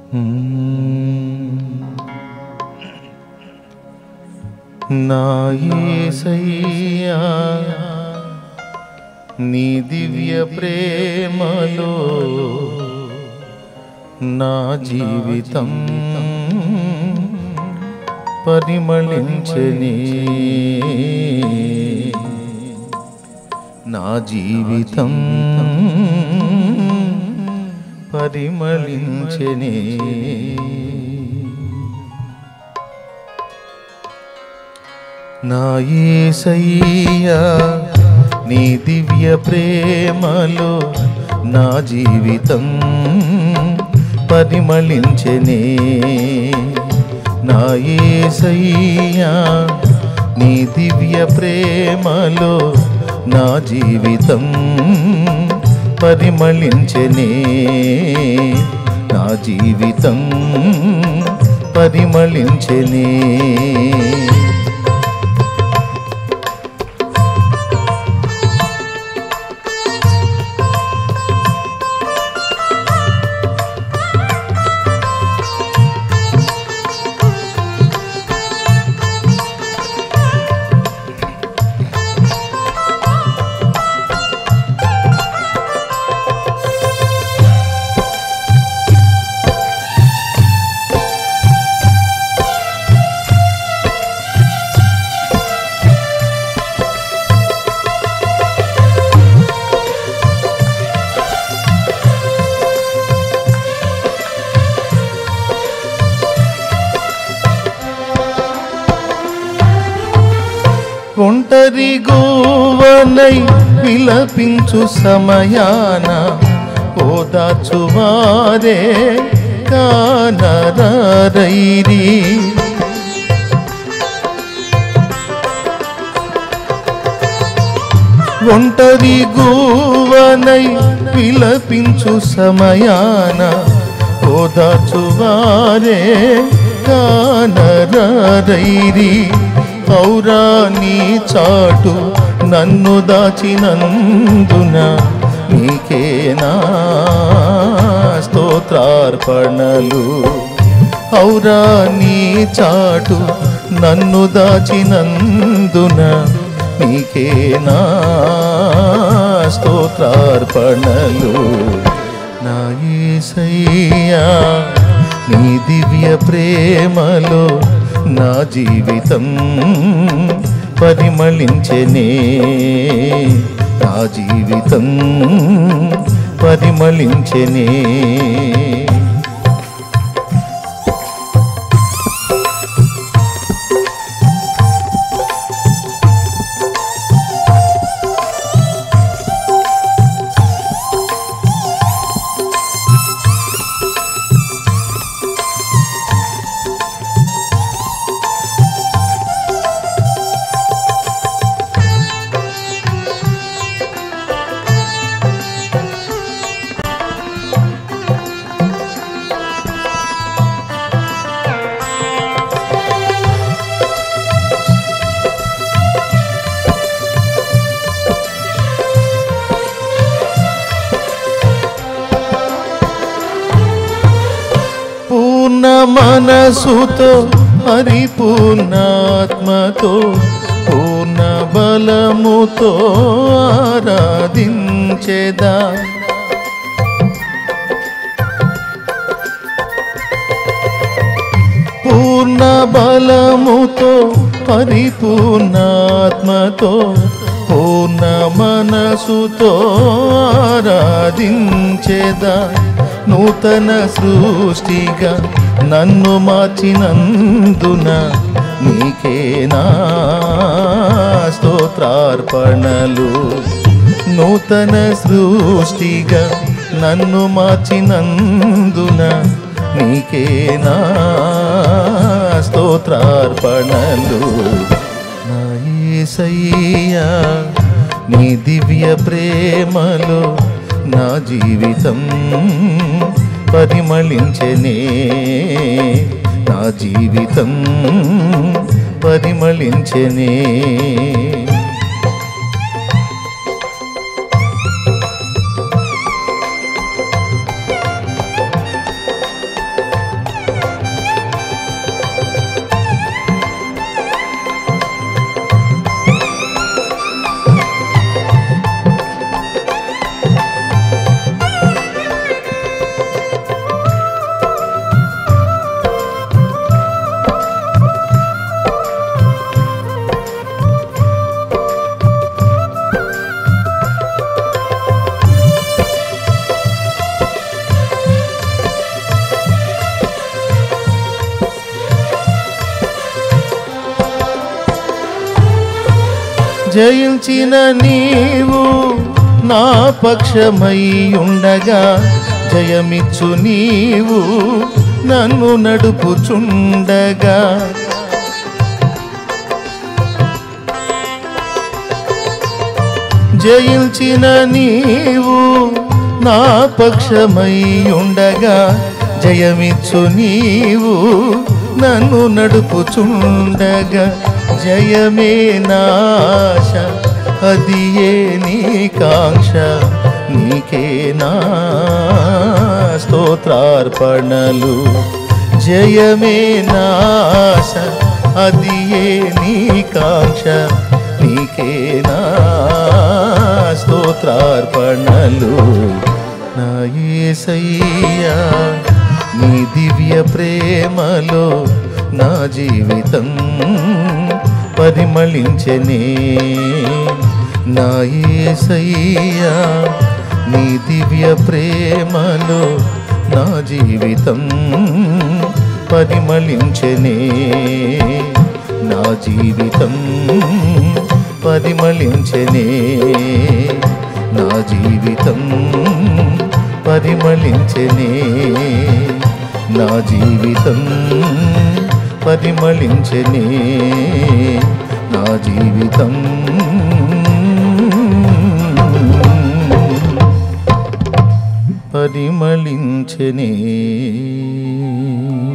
నా యేసయ్యా నీ దివ్య ప్రేమలో నా జీవితం పరిమళించని నా జీవితం పరిమళించని నా యేసయ్యా నీ దివ్య ప్రేమలో నా జీవితం పరిమళించనే నా యేసయ్యా నీ దివ్య ప్రేమలో నా జీవితం పరిమళించనే నా జీవితం పరిమళించనే ఒంటరి గోవనై విలపించు సమయాన ఓదాచువారే కానరైరి ఒంటరి గోవనై విలపించు సమయాన ఓదాచువారే కానరైరి ఔరా నీ చాటు నన్ను దాచినందున నీకేనా స్తోత్రార్పణలు ఔరా నీ చాటు నన్ను దాచినందున నీకేనా స్తోత్రార్పణలు నా యేసయ్యా నీ దివ్య ప్రేమలో నా జీవితం పరిమళించనే నా జీవితం పరిమళించనే పూర్ణ మనసుతో పరిపూర్ణాత్మతో పూర్ణ బలముతో ఆరాధించేదా పూర్ణ బలముతో పరిపూర్ణాత్మతో పూర్ణ మనసుతో ఆరాధించేదా నూతన సృష్టిగా నన్ను మార్చినందున నీకేనా స్తోత్రార్పణలు నూతన సృష్టిగా నన్ను మార్చినందున నీకేనా స్తోత్రార్పణలు నా యేసయ్యా నీ దివ్య ప్రేమలో నా జీవితం పరిమళించనే నా జీవితం పరిమళించనే జయించిన నీవు నా పక్షమై ఉండగా జయమిచ్చు నీవు నన్ను నడుపుచుండగా జయించిన నీవు నా పక్షమై ఉండగా జయమిచ్చు నీవు నన్ను నడుపుచుండగా జయమే నాశ అది ఏ నీ కాంక్ష నీకే నా స్తోత్రార్పణలు జయమే నాశ అది ఏ నీ కాంక్ష నీకే నా స్తోత్రార్పణలు నా యేసయ్యా నీ దివ్య ప్రేమలో నా జీవితం పరిమళించనే నా యేసయ్యా నీ దివ్య ప్రేమలో నా జీవితం పరిమళించనే నా జీవితం పరిమళించనే నా జీవితం పరిమళించనే నా జీవితం పరిమళించనే నా జీవితం పరిమళించనే